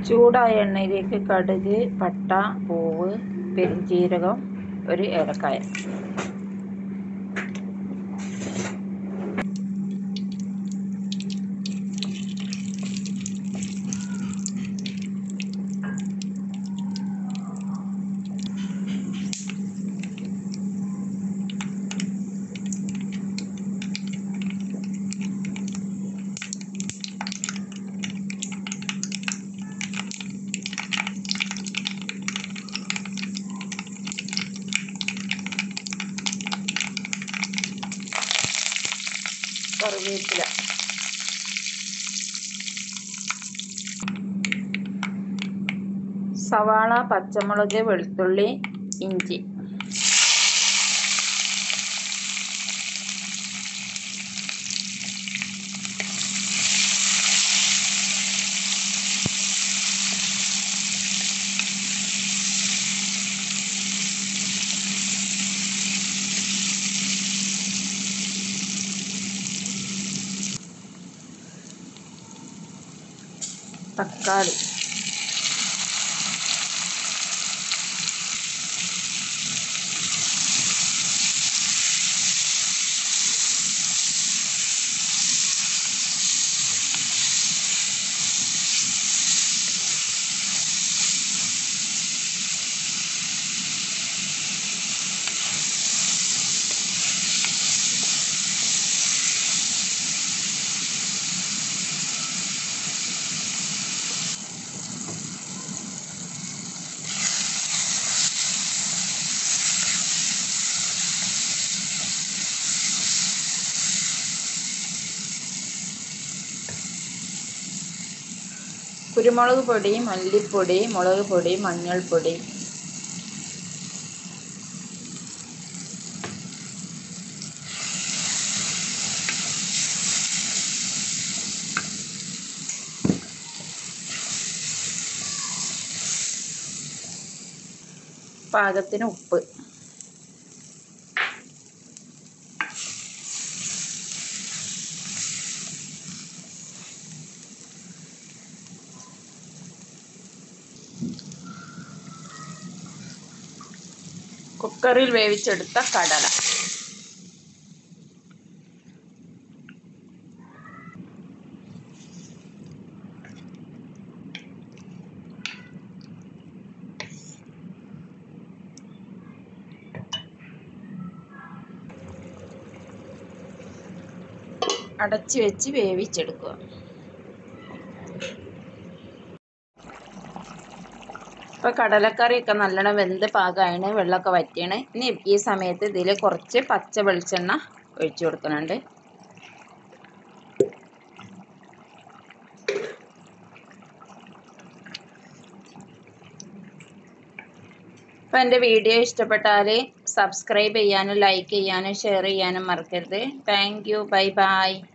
ചൂടായ എണ്ണയിലേക്ക് കടുക് പട്ട പൂവ് പെരുംജീരകം ഒരു ഏലക്കായ കറിവേപ്പില സവാള പച്ചമുളക് വെളുത്തുള്ളി ഇഞ്ചി തക്കാളി കുരുമുളക് പൊടി മല്ലിപ്പൊടി മുളക് പൊടി മഞ്ഞൾപ്പൊടി പാകത്തിന് ഉപ്പ് കുക്കറിൽ വേവിച്ചെടുത്ത കടല അടച്ചു വെച്ച് വേവിച്ചെടുക്കുക ഇപ്പോൾ കടലക്കറിയൊക്കെ നല്ലോണം വെന്ത് പാകമാണ് വെള്ളമൊക്കെ വറ്റിയാണ് ഇനി ഈ സമയത്ത് ഇതിൽ കുറച്ച് പച്ച വെളിച്ചെണ്ണ ഒഴിച്ചു കൊടുക്കുന്നുണ്ട് അപ്പോൾ എൻ്റെ വീഡിയോ ഇഷ്ടപ്പെട്ടാൽ സബ്സ്ക്രൈബ് ചെയ്യാനും ലൈക്ക് ചെയ്യാനും ഷെയർ ചെയ്യാനും മറക്കരുത് താങ്ക് യു ബൈ ബൈ